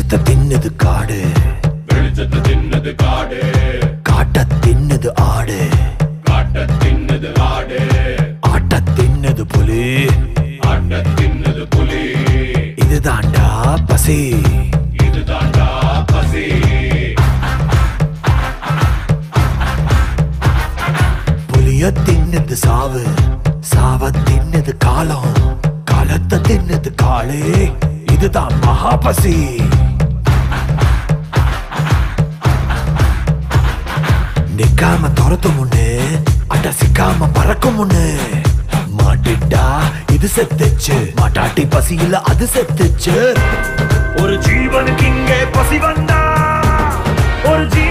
வெளிச்சத்தை தின்னுது காடு வெளிச்சத்தை தின்னது காடு காட்ட தின்னுது ஆடு காட்ட தின்னது ஆடு ஆட்ட தின்னுது புலி ஆட்ட தின்னது புலி இதுதான்டா பசி இதுதான்டா பசி புலிய தின்னுது சாவு சாவ தின்னுது காலம் காலத்தை தின்னுது காளே இதுதான் மகா பசி நிக்காம துரத்தும் முன்னு அட சிக்காம பறக்கும் முன்னு மாட்டிட்டா இது செத்துச்சு மாட்டாட்டி பசியில அது செத்துச்சு ஒரு ஜீவனுக்கு இங்கே பசி வந்தா ஒரு ஜீ